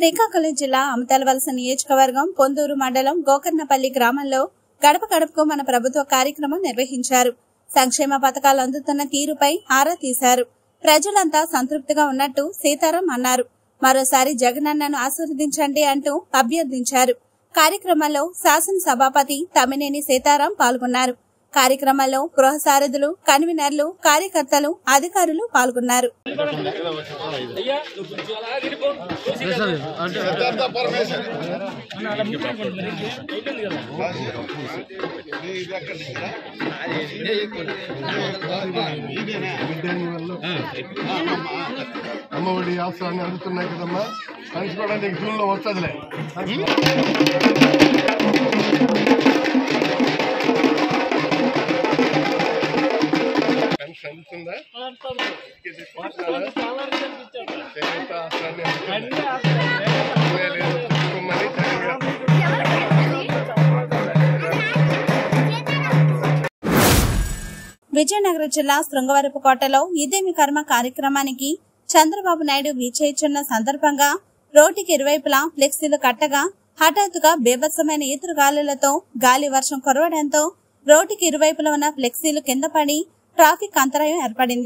శ్రీకాకుళం జిల్లా అమతలవలస నియోజకవర్గం పొందూరు మండలం గోకర్ణపల్లి గ్రామంలో గడప గడపకు మన ప్రభుత్వ కార్యక్రమం నిర్వహించారు సంక్షేమ పథకాలు అందుతున్న తీరుపై ఆరా తీశారు ప్రజలంతా సంతృప్తిగా ఉన్నట్టు సీతారాం అన్నారు మరోసారి జగనన్నను ఆశీర్వదించండి అంటూ అభ్యర్థించారు కార్యక్రమంలో శాసనసభాపతి తమ్మినేని సీతారాం పాల్గొన్నారు కార్యక్రమంలో గృహ సారథులు కన్వీనర్లు కార్యకర్తలు అధికారులు పాల్గొన్నారు అమ్మఒడి అవసరాన్ని అందుతున్నాయి కదమ్మా ఫండ్స్ కూడా నీకు జూన్ లో వస్తుందిలే ఫండ్స్ అందుతుందా చేనేత అవసరాన్ని అందుతుందా? లేదు, తీసుకోమని జగన్ విజయనగరం జిల్లా శృంగవరపుకోటలో ఇదేమి కర్మ కార్యక్రమానికి చంద్రబాబు నాయుడు విచ్చేయిచున్న సందర్భంగా రోడ్డుకి ఇరువైపులా ఫ్లెక్సీలు కట్టగా హఠాత్తుగా బీభత్సమైన ఈదురుగాలులతో గాలి వర్షం కురవడంతో రోడ్డుకి ఇరువైపులా ఉన్న ఫ్లెక్సీలు కింద పడి ట్రాఫిక్ అంతరాయం ఏర్పడింది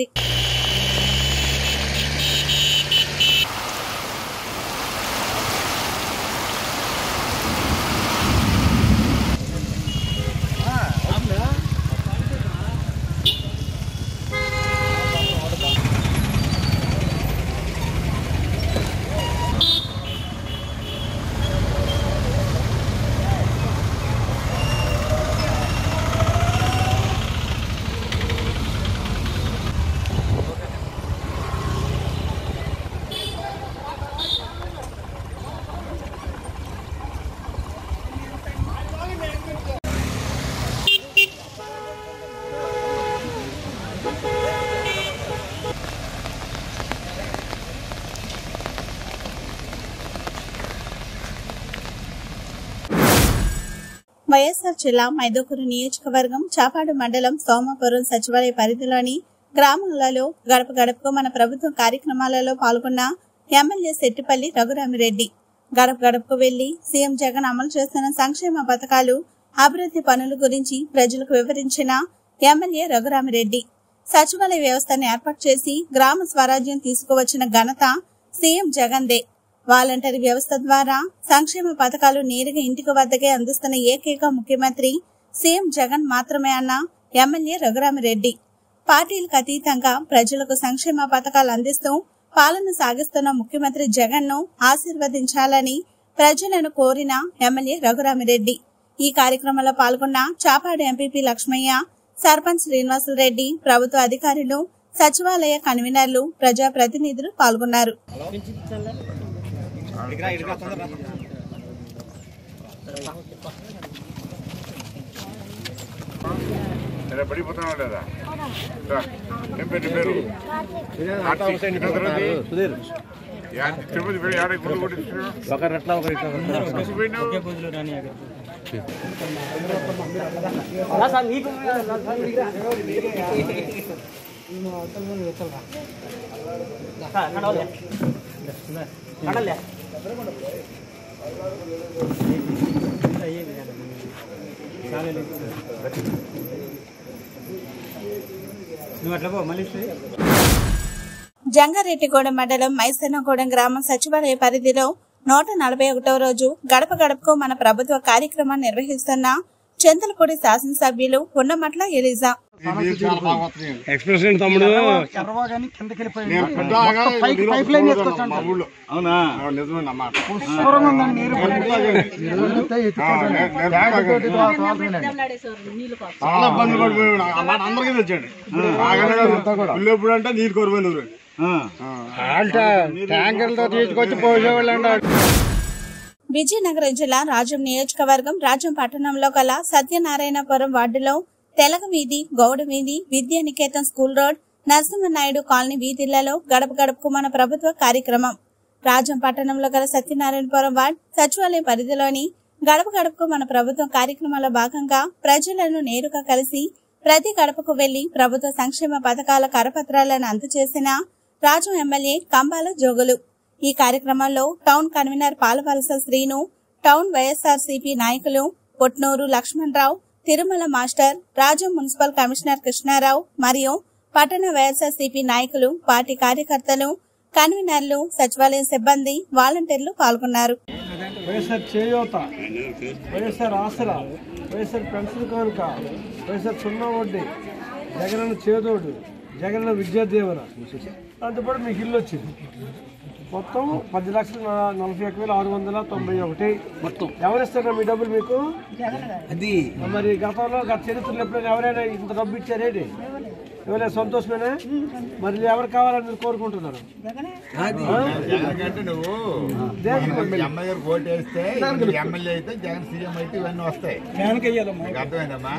వైఎస్ఆర్ జిల్లా మైదుకూరు నియోజకవర్గం చాపాడు మండలం సోమాపురం సచివాలయ పరిధిలోని గ్రామాలలో గడప గడపకు మన ప్రభుత్వం కార్యక్రమాలలో పాల్గొన్న ఎమ్మెల్యే శెట్టిపల్లి రఘురామిరెడ్డి గడప గడపకు వెళ్లి సీఎం జగన్ అమలు చేస్తున్న సంక్షేమ పథకాలు అభివృద్ధి పనుల గురించి ప్రజలకు వివరించిన ఎమ్మెల్యే రఘురామిరెడ్డి సచివాలయ వ్యవస్థను ఏర్పాటు చేసి గ్రామ స్వరాజ్యం తీసుకువచ్చిన ఘనత సీఎం జగన్దే వాలంటరీ వ్యవస్థ ద్వారా సంక్షేమ పథకాలు నేరుగా ఇంటికి వద్దకే అందిస్తున్న ఏకైక ముఖ్యమంత్రి సీఎం జగన్ మాత్రమే అన్న ఎమ్మెల్యే రఘురామిరెడ్డి పార్టీలకు అతీతంగా ప్రజలకు సంక్షేమ పథకాలు అందిస్తూ పాలన సాగిస్తున్న ముఖ్యమంత్రి జగన్ ను ఆశీర్వదించాలని ప్రజలను కోరిన ఎమ్మెల్యే రఘురామిరెడ్డి ఈ కార్యక్రమంలో పాల్గొన్న చాపాడు ఎంపీపీ లక్ష్మయ్య సర్పంచ్ శ్రీనివాసులరెడ్డి ప్రభుత్వ అధికారులు సచివాలయ కన్వీనర్లు ప్రజాప్రతినిధులు పాల్గొన్నారు ఇలా పడిపోతున్నావు లేదా రా. ఏం పేరు నీ పేరు కార్తీక్. ఎక్కడ తిరుగుతుంది? యా- తిరుపతి పోయి ఆడ గుడి కొట్టించుకున్నావు? ఎక్కడికి పోయినావు? నువ్వు అట్లా పో మళ్ళీ ఇస్తే. జంగారెడ్డిగూడెం మండలం మైసన్నగూడెం గ్రామం సచివాలయ పరిధిలో నూట నలభై ఒకటవ రోజు గడప గడపకు మన ప్రభుత్వ కార్యక్రమాన్ని నిర్వహిస్తున్న చందలపూడి శాసనసభ్యులు ఉన్నమట్ల ఎలిజా ఎక్స్ప్రెస్ ఏంటి తమ్ముడు నేను పెద్దగా పైకి నీరు పైప్ లైన్ వస్తుంది వేసుకొస్తాను. మా ఊళ్ళో అవునా ఆ, నిజమే అన్నమాట శుభ్రంగా ఉందండి నీరు ఆ, నేను- నేను చాలా ఇబ్బంది పడిపోయాడు ఆ మాట అందరికీ తెచ్చాడు ఇల్లు ఎప్పుడు అంటే నీరు కొరపోయింది ఊరు. ట్యాంకర్లతో తీసుకొచ్చి పోసేవాళ్ళు విజయనగరం జిల్లా రాజం నియోజకవర్గం రాజం పట్టణంలో గల సత్యనారాయణపురం వార్డులో తెలగ వీధి గౌడ వీధి Vidyanikethan school road Narasimhanaidu colony వీధులలో గడప గడపకు మన ప్రభుత్వ కార్యక్రమం రాజం పట్టణంలో గల సత్యనారాయణపురం వార్డ్ సచివాలయం పరిధిలోని గడప గడపకు మన ప్రభుత్వం కార్యక్రమంలో భాగంగా ప్రజలను నేరుగా కలిసి ప్రతి గడపకు వెళ్లి ప్రభుత్వ సంక్షేమ పథకాల కరపత్రాలను అందజేసిన రాజం ఎమ్మెల్యే కంబాల జోగులు ఈ కార్యక్రమంలో town convenor Palavalasa Srinu town YSRCP నాయకులు Potnuru Lakshmanarao Tirumala master Rajam municipal commissioner Krishnarao మరియు పట్టణ వైఎస్ఆర్సీపీ నాయకులు పార్టీ కార్యకర్తలు కన్వీనర్లు సచివాలయం సిబ్బంది వాలంటీర్లు పాల్గొన్నారు వైఎస్ఆర్ చేయూత వైఎస్ఆర్ ఆసరా వైఎస్ఆర్ పెన్షన్ కానుక వైఎస్ఆర్ సున్నా వడ్డీ జగనన్న చేదోడు జగనన్న విద్యాదీవన దాంతోపాటు మీకు ఇల్లు వచ్చింది మొత్తం పది లక్షల న- నలభై ఒక వేల ఆరు వందల తొంభై ఒకటి మొత్తం ఎవరిస్తారా మీ డబ్బులు మీకు అది మరి గతంలో గత చరిత్రలో ఎప్పుడైనా ఎవరైనా ఇంత డబ్బు ఇచ్చారేంటి ఎవరైనా సంతోషమేనా మరి ఎవరు కావాలని మీరు కోరుకుంటున్నారు ఎందుకంటే నువ్వు ఎమ్మెల్యే గారికి ఓటు వేస్తే ఎమ్మెల్యే అయితే జగన్ సీఎం అయితే ఇవన్నీ వస్తాయి నీకు అర్థమైందమ్మా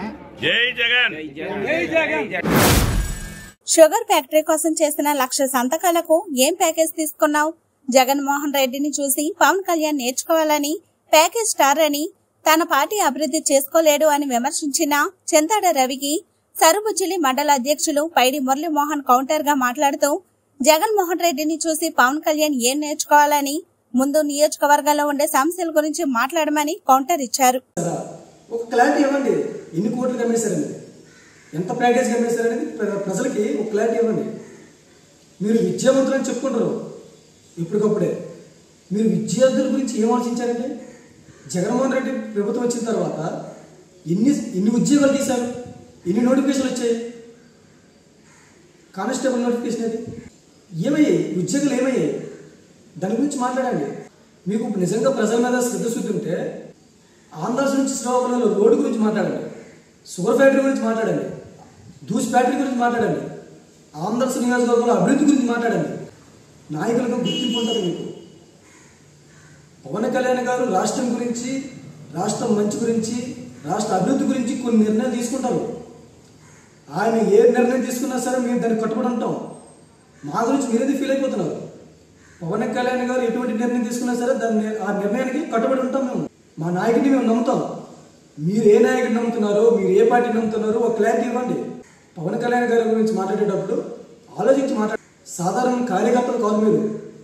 షుగర్ ఫ్యాక్టరీ కోసం చేసిన లక్ష సంతకాలకు ఏం ప్యాకేజ్ తీసుకున్నావు జగన్మోహన్ రెడ్డిని చూసి పవన్ కళ్యాణ్ నేర్చుకోవాలని ప్యాకేజ్ స్టార్ అని తన పార్టీ అభివృద్ధి చేసుకోలేడు అని విమర్శించిన చింతాడ రవికి సరుబుజ్జిలి మండల అధ్యక్షులు పైడి మురళీమోహన్ కౌంటర్ గా మాట్లాడుతూ జగన్మోహన్ రెడ్డిని చూసి పవన్ కళ్యాణ్ ఏం నేర్చుకోవాలని ముందు నియోజకవర్గంలో ఉండే సమస్యల గురించి మాట్లాడమని కౌంటర్ ఇచ్చారు ఒక క్లారిటీ ఇవ్వండి ఎన్ని కోట్లు కమ్మేశారండి ఎంత ప్యాకేజ్ కమ్మేశారనేది ప్ర- ప్రజలకి ఒక క్లారిటీ ఇవ్వండి మీరు విద్యావంతులని చెప్పుకుంటారు ఇప్పటికప్పుడే మీరు విద్యార్థుల గురించి ఏం ఆలోచించారండి జగన్మోహన్ రెడ్డి ప్రభుత్వం వచ్చిన తర్వాత ఎన్ని ఎన్ని ఉద్యోగాలు తీశారు ఎన్ని నోటిఫికేషన్లు వచ్చాయి కానిస్టేబుల్ నోటిఫికేషన్ అది ఏమయ్యాయి ఉద్యోగాలు ఏమయ్యాయి దాని గురించి మాట్లాడండి మీకు నిజంగా ప్రజల మీద శ్రద్ధశుద్ధి ఉంటే ఆంధ్రాస్ నుంచి శ్రీకాకుళంలో రోడ్డు గురించి మాట్లాడండి షుగర్ ఫ్యాక్టరీ గురించి మాట్లాడండి దూస్ ఫ్యాక్టరీ గురించి మాట్లాడండి ఆంధ్రస్ నియోజకవర్గంలో అభివృద్ధి గురించి మాట్లాడండి నాయకులకు గుర్తింపు ఉంటుంది మీకు పవన్ కళ్యాణ్ గారు రాష్ట్రం గురించి రాష్ట్రం మంచి గురించి రాష్ట్ర అభివృద్ధి గురించి కొన్ని నిర్ణయాలు తీసుకుంటారు ఆయన ఏ నిర్ణయం తీసుకున్నా సరే మేము దానికి కట్టుబడి ఉంటాం మా గురించి మీరేది ఫీల్ అయిపోతున్నారు పవన్ కళ్యాణ్ గారు ఎటువంటి నిర్ణయం తీసుకున్నా సరే దాన్ని ఆ నిర్ణయానికి కట్టుబడి ఉంటాం మేము మా నాయకుడిని మేము నమ్ముతాం మీరు ఏ నాయకుడిని నమ్ముతున్నారో మీరు ఏ పార్టీని నమ్ముతున్నారో ఒక క్లారిటీ ఇవ్వండి పవన్ కళ్యాణ్ గారి గురించి మాట్లాడేటప్పుడు ఆలోచించి మాట్లాడ సాధారణ కార్యకర్తలు కాదు మీరు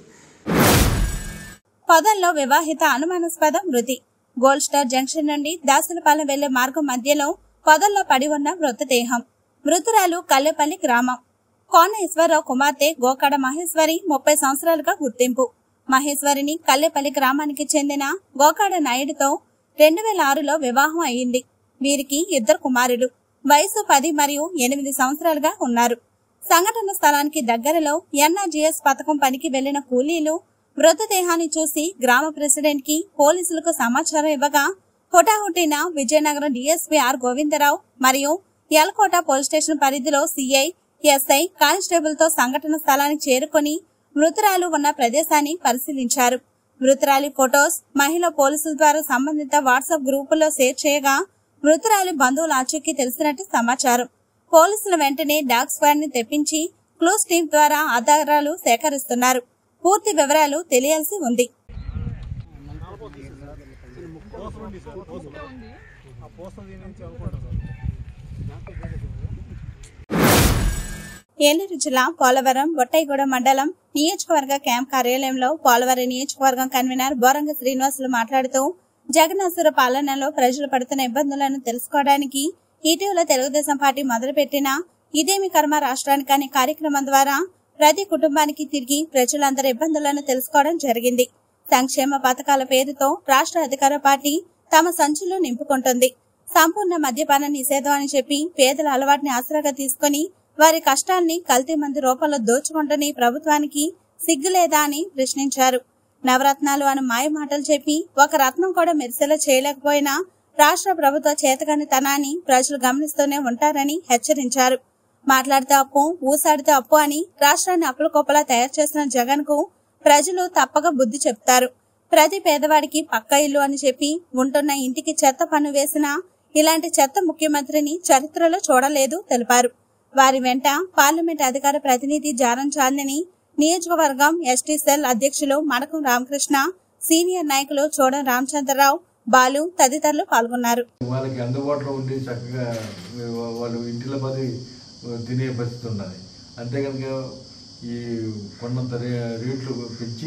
పొదల్లో వివాహిత అనుమానాస్పద మృతి గోల్డ్ స్టార్ జంక్షన్ నుండి దాసులపాలెం వెళ్లే మార్గం మధ్యలో పొదల్లో పడి ఉన్న మృతదేహం మృతురాలు కల్లెపల్లి గ్రామం కోన ఈశ్వరరావు కుమార్తె గోకడ మహేశ్వరి ముప్పై సంవత్సరాలుగా గుర్తింపు మహేశ్వరిని కల్లెపల్లి గ్రామానికి చెందిన గోకాడ నాయుడుతో రెండు వేల ఆరులో వివాహం అయింది వీరికి ఇద్దరు కుమారులు వయసు పది మరియు ఎనిమిది సంవత్సరాలుగా ఉన్నారు సంఘటన స్థలానికి దగ్గరలో ఎన్ఆర్జీఎస్ పథకం పనికి వెళ్లిన కూలీలు మృతదేహాన్ని చూసి గ్రామ ప్రెసిడెంట్ కి పోలీసులకు సమాచారం ఇవ్వగా హుటాహుటిన విజయనగరం డీఎస్పీ ఆర్ గోవిందరావు మరియు యలకోట పోలీస్ స్టేషన్ పరిధిలో సీఐ ఎస్ఐ కానిస్టేబుల్ తో సంఘటన స్థలానికి చేరుకొని మృతురాలు ఉన్న ప్రదేశాన్ని పరిశీలించారు మృతురాలి ఫొటోస్ మహిళా పోలీసుల ద్వారా సంబంధిత వాట్సాప్ గ్రూపుల్లో షేర్ చేయగా మృతురాలి బంధువుల ఆచూకీ తెలిసినట్టు సమాచారం పోలీసులు వెంటనే డాగ్ స్క్వాడ్ ని తెప్పించి క్లూస్ టీం ద్వారా ఆధారాలు సేకరిస్తున్నారు పూర్తి వివరాలు తెలియాల్సి ఉంది ఏలూరు జిల్లా పోలవరం బొట్టైగూడెం మండలం నియోజకవర్గ క్యాంప్ కార్యాలయంలో పోలవరం నియోజకవర్గం కన్వీనర్ బోరంగ శ్రీనివాసులు మాట్లాడుతూ జగన్నాసుర పాలనలో ప్రజలు పడుతున్న ఇబ్బందులను తెలుసుకోవడానికి ఇటీవల తెలుగుదేశం పార్టీ మొదలుపెట్టిన ఇదేమి కర్మ రాష్ట్రానికి అనే కార్యక్రమం ద్వారా ప్రతి కుటుంబానికి తిరిగి ప్రజలందరి ఇబ్బందులను తెలుసుకోవడం జరిగింది సంక్షేమ పథకాల పేరుతో రాష్ట్ర అధికార పార్టీ తమ సంచులు నింపుకుంటుంది సంపూర్ణ మద్యపాన నిషేధం అని చెప్పి పేదల అలవాటుని ఆసరాగా తీసుకుని వారి కష్టాల్ని కల్తీ మంది రూపంలో దోచుకుంటున్న ఈ ప్రభుత్వానికి సిగ్గులేదా అని ప్రశ్నించారు నవరత్నాలు అని మాయ మాటలు చెప్పి ఒక రత్నం కూడా మెరిసేలా చేయలేకపోయినా రాష్ట్ర ప్రభుత్వ చేతకానితనాన్ని ప్రజలు గమనిస్తూనే ఉంటారని హెచ్చరించారు మాట్లాడితే అప్పు ఊసాడితే అప్పు అని రాష్ట్రాన్ని అప్పుల కుప్పలా తయారు చేసిన జగన్ కు ప్రజలు తప్పక బుద్ధి చెప్తారు ప్రతి పేదవాడికి పక్క ఇల్లు అని చెప్పి ఉంటున్న ఇంటికి చెత్త పన్ను వేసినా ఇలాంటి చెత్త ముఖ్యమంత్రిని చరిత్రలో చూడలేదు తెలిపారు వారి వెంట పార్లమెంట్ అధికార ప్రతినిధి జారం చాందిని నియోజకవర్గం ఎస్టీ సెల్ అధ్యక్షులు మడకం రామకృష్ణ సీనియర్ నాయకులు చూడం రామచంద్రరావు బాలు తదితరులు పాల్గొన్నారు వాళ్ళకి అందుబాటులో ఉండి చక్కగా వాళ్ళు ఇంటిలో పది తినే పరిస్థితి ఉన్నది అంతే కనుక ఈ కొన్నంత రే- రేట్లు పెంచి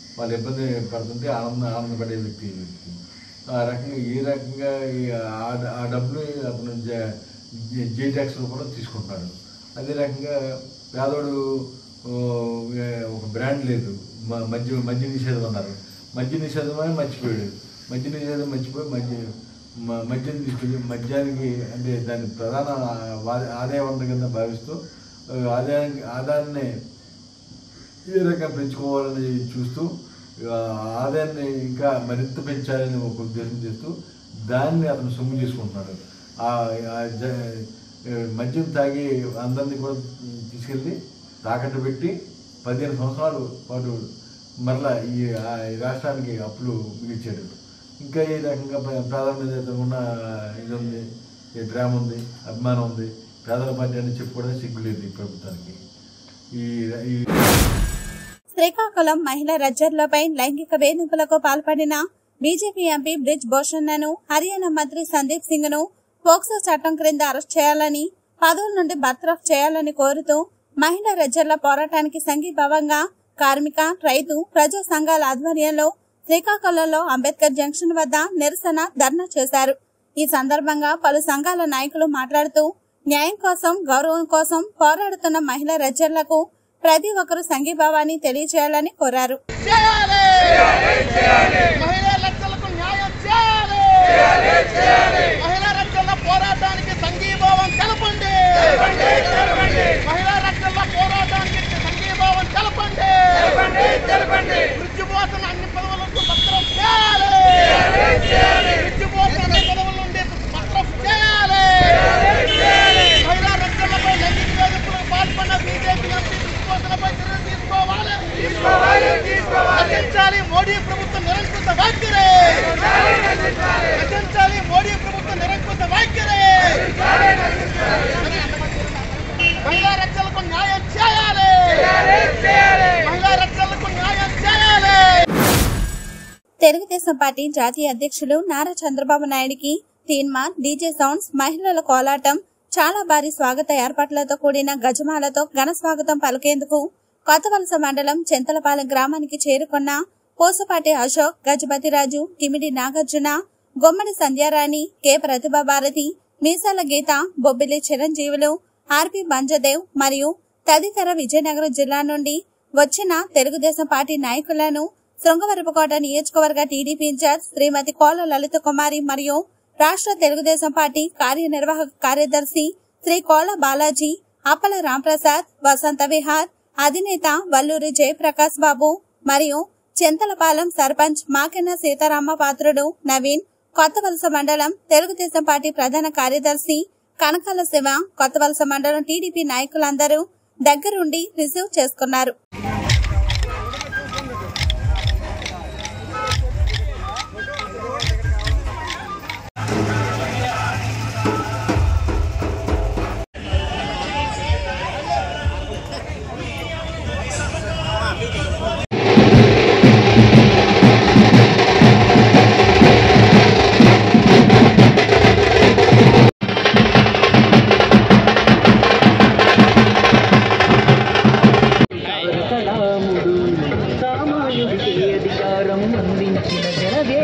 వాళ్ళు ఇబ్బంది పడుతుంటే ఆనంద ఆనందపడే వ్యక్తి ఈ వ్యక్తి ఆ రకంగా ఏ రకంగా ఈ ఆ- ఆ డబ్బులు అతను జే ట్యాక్స్ రూపంలో తీసుకుంటున్నాడు అదే రకంగా పేదోడు ఓ, ఏ- ఒక బ్రాండ్ లేదు మ- మద్య మద్య నిషేధం అన్నారు మద్య నిషేధం అని మర్చిపోయాడు మద్య నిషేధం మర్చిపోయి మద్య మ- మద్యం తీసుకెళ్ళి మద్యానికి అంటే దాని ప్రధాన వా- ఆదాయ వనరు కింద భావిస్తూ ఆ, ఆదాయానికి ఆదాయాన్ని ఏ రకంగా పెంచుకోవాలని చూస్తూ ఆ, ఆదాయాన్ని ఇంకా మరింత పెంచాలని ఒక ఉద్దేశం చేస్తూ దాన్ని అతను సొమ్ము చేసుకుంటున్నాడు ఆ ఆ జ- ఏ, మద్యం తాగి అందరినీ కూడా తీసుకెళ్ళి తాకట్టు పెట్టి పదిహేను సంవత్సరాల పాటు మరలా ఈ ఆ ఈ రాష్ట్రానికి అప్పులు మిగిల్చాడు ఇంకా ఈ రకంగా ప్ర- ప్రాధాన్యత ఉన్న ఇది ఉంది ఈ ప్రేమ ఉంది అభిమానం ఉంది పేదల పార్టీ అని చెప్పుకోవడానికి సిగ్గులేదు ఈ ప్రభుత్వానికి ఈ ఈ శ్రీకాకుళం మహిళా రజ్జర్లపై లైంగిక వేధింపులకు పాల్పడిన బీజేపీ ఎంపీ బ్రిజ్ భూషణ్ హర్యానా మంత్రి సందీప్ సింగ్ ను పోక్సో చట్టం క్రింద అరెస్ట్ చేయాలని పదవుల నుండి బర్తరఫ్ చేయాలని కోరుతూ మహిళా రజ్జర్ల పోరాటానికి సంఘీభావంగా కార్మిక రైతు ప్రజా సంఘాల ఆధ్వర్యంలో శ్రీకాకుళంలో అంబేద్కర్ జంక్షన్ వద్ద నిరసన ధర్నా చేశారు ఈ సందర్భంగా పలు సంఘాల నాయకులు మాట్లాడుతూ న్యాయం కోసం గౌరవం కోసం పోరాడుతున్న మహిళా రజ్జర్లకు ప్రతి ఒక్కరూ సంఘీభావాన్ని తెలియజేయాలని కోరారు మహిళా రక్షణకు న్యాయం చేయాలి మహిళా రక్షణ పోరాటానికి సంఘీభావం తెలపండి మహిళా రక్షణ పోరాటానికి సంఘీభావం తెలపండి వృత్తిపోతున్న అన్ని పదవులకు పత్రం చేయాలి వృత్తిపోతున్న అన్ని పదవుల నుండి పత్రం చేయాలి మహిళా రక్షణపై లైంగిక వేధింపులకు పాల్పడిన బీజేపీ ఎంపీ వృత్తిపోతులపై చర్యలు తీసుకోవాలి రచించాలి మోడీ ప్రభుత్వం నిరంకుశ వైఖరి రచించాలి మోడీ ప్రభుత్వం నిరంకుశ వైఖరి మహిళా రక్షణకు న్యాయం చేయాలి మహిళా రక్షణకు న్యాయం చేయాలి తెలుగుదేశం పార్టీ జాతీయ అధ్యక్షులు నారా చంద్రబాబు నాయుడికి తీన్మార్ డీజే సౌండ్స్ మహిళల కోలాటం చాలా భారీ స్వాగత ఏర్పాట్లతో కూడిన గజమాలతో ఘన స్వాగతం పలికేందుకు కొత్తవలస మండలం చింతలపాలెం గ్రామానికి చేరుకున్న పూసపాటి అశోక్ గజపతిరాజు కిమిడి నాగార్జున గుమ్మడి సంధ్యారాణి కె ప్రతిభా భారతి మీసాల గీత బొబ్బిలి చిరంజీవులు ఆర్పి బంజదేవ్ మరియు తదితర విజయనగరం జిల్లా నుండి వచ్చిన తెలుగుదేశం పార్టీ నాయకులను శృంగవరపుకోట నియోజకవర్గ టీడీపీ ఇన్ఛార్జ్ శ్రీమతి కోల లలిత కుమారి మరియు రాష్ట్ర తెలుగుదేశం పార్టీ కార్యనిర్వాహక కార్యదర్శి శ్రీ కోల బాలాజీ అప్పల రాంప్రసాద్ వసంత విహార్ అధినేత వల్లూరి జయప్రకాష్ బాబు మరియు చింతలపాలెం సర్పంచ్ మాకెన్న సీతారామ పాత్రుడు నవీన్ కొత్తవలస మండలం తెలుగుదేశం పార్టీ ప్రధాన కార్యదర్శి కనకాల శివ కొత్తవలస మండలం టీడీపీ నాయకులందరూ దగ్గరుండి రిసీవ్ చేసుకున్నారు కళాముడు సామాన్యుడికి అధికారం అందించిన జనదే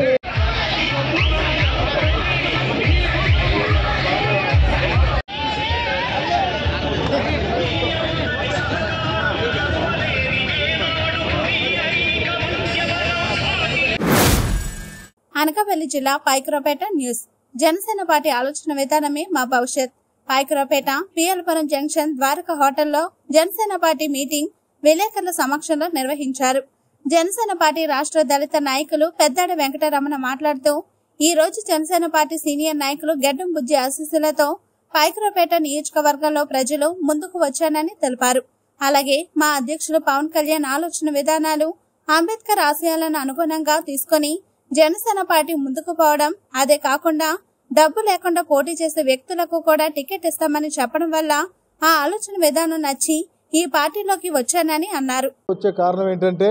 అనకాపల్లి జిల్లా పైకురపేట న్యూస్ జనసేన పార్టీ ఆలోచన విధానమే మా భవిష్యత్ పైకురపేట పిఎల్పురం జంక్షన్ ద్వారక హోటల్లో జనసేన పార్టీ మీటింగ్ విలేకరుల సమక్షంలో నిర్వహించారు జనసేన పార్టీ రాష్ట్ర దళిత నాయకులు పెద్దాడ వెంకటరమణ మాట్లాడుతూ ఈ రోజు జనసేన పార్టీ సీనియర్ నాయకులు గెడ్డం బుజ్జి ఆశీస్సులతో పైకురపేట నియోజకవర్గంలో ప్రజలు ముందుకు వచ్చానని తెలిపారు అలాగే మా అధ్యక్షులు పవన్ కళ్యాణ్ ఆలోచన విధానాలు అంబేద్కర్ ఆశయాలను అనుగుణంగా తీసుకొని జనసేన పార్టీ ముందుకు పోవడం అదే కాకుండా డబ్బు లేకుండా పోటీ చేసే వ్యక్తులకు కూడా టికెట్ ఇస్తామని చెప్పడం వల్ల ఆ ఆలోచన విధానం నచ్చి ఈ పార్టీలోకి వచ్చానని అన్నారు వచ్చే కారణం ఏంటంటే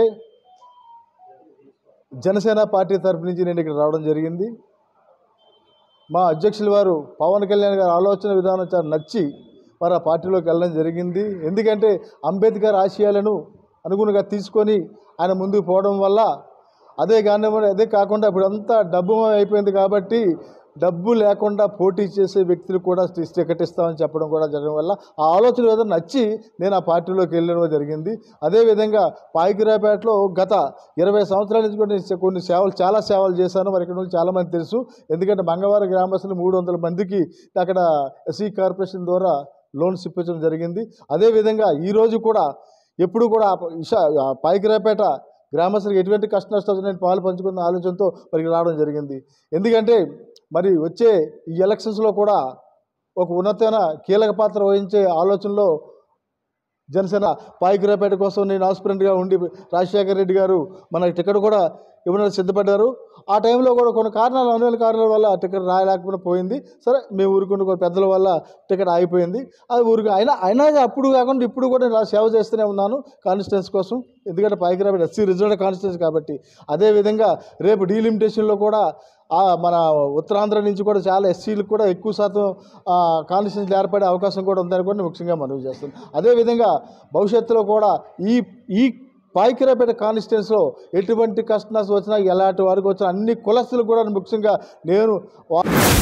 జనసేన పార్టీ తరపు నుంచి నేను ఇక్కడ రావడం జరిగింది మా అధ్యక్షుల వారు పవన్ కళ్యాణ్ గారి ఆలోచన విధానం చాలా నచ్చి వారు ఆ పార్టీలోకి వెళ్ళడం జరిగింది ఎందుకంటే అంబేద్కర్ ఆశయాలను అనుగుణంగా తీసుకొని ఆయన ముందుకు పోవడం వల్ల అదే కానీ అదే కాకుండా ఇప్పుడు అంతా డబ్బు అయిపోయింది కాబట్టి డబ్బు లేకుండా పోటీ చేసే వ్యక్తులు కూడా టి- టికెట్ ఇస్తామని చెప్పడం కూడా జరగడం వల్ల ఆ ఆలోచన ఏదో నచ్చి నేను ఆ పార్టీలోకి వెళ్ళడం జరిగింది అదేవిధంగా పాయికిరాపేటలో గత ఇరవై సంవత్సరాల నుంచి కూడా నేను కొన్ని సేవలు చాలా సేవలు చేశాను మరి ఇక్కడ నుంచి చాలామంది తెలుసు ఎందుకంటే మంగళవారం గ్రామస్తులు మూడు వందల మందికి అక్కడ ఎస్సీ కార్పొరేషన్ ద్వారా లోన్స్ ఇప్పించడం జరిగింది అదేవిధంగా ఈరోజు కూడా ఎప్పుడు కూడా ఆ ఇషా ఆ పాయికిరాపేట గ్రామస్తులకు ఎటువంటి కష్ట నష్టాలు నేను పాలు పంచుకున్న ఆలోచనతో మరి రావడం జరిగింది ఎందుకంటే మరి వచ్చే ఈ ఎలక్షన్స్లో కూడా ఒక ఉన్నతమైన కీలక పాత్ర వహించే ఆలోచనలో జనసేన పాయికిరాపేట కోసం నేను ఆస్పిరెంట్గా ఉండి రాజశేఖర రెడ్డి గారు మన టికెట్ కూడా ఇవ్వడానికి సిద్ధపడ్డారు ఆ టైంలో కూడా కొన్ని కారణాలు అనువైన కారణాల వల్ల ఆ టికెట్ రాయలేకపోయినా పోయింది సరే మేము ఊరుకున్న కొన్ని పెద్దల వల్ల టికెట్ ఆగిపోయింది అది ఊరికి అయినా అయినా అప్పుడు కాకుండా ఇప్పుడు కూడా నేను సేవ చేస్తూనే ఉన్నాను కాన్స్టిట్యున్సీ కోసం ఎందుకంటే పాయికిరాపేట ఎస్సీ రిజర్వ్డ్ కాన్స్టిట్యున్సీ కాబట్టి అదేవిధంగా రేపు డీలిమిటేషన్లో కూడా ఆ మన ఉత్తరాంధ్ర నుంచి కూడా చాలా ఎస్సీలకు కూడా ఎక్కువ శాతం కాన్స్టిట్యూన్సీలు ఏర్పడే అవకాశం కూడా ఉందని కూడా నేను ముఖ్యంగా మనవి చేస్తాను అదేవిధంగా భవిష్యత్తులో కూడా ఈ ఈ పాయికిరాపేట కాన్స్టిట్యున్సీలో ఎటువంటి కష్ట నష్టం వచ్చినా ఎలాంటి వారికి వచ్చినా అన్ని కులస్తులు కూడా ముఖ్యంగా నేను వా-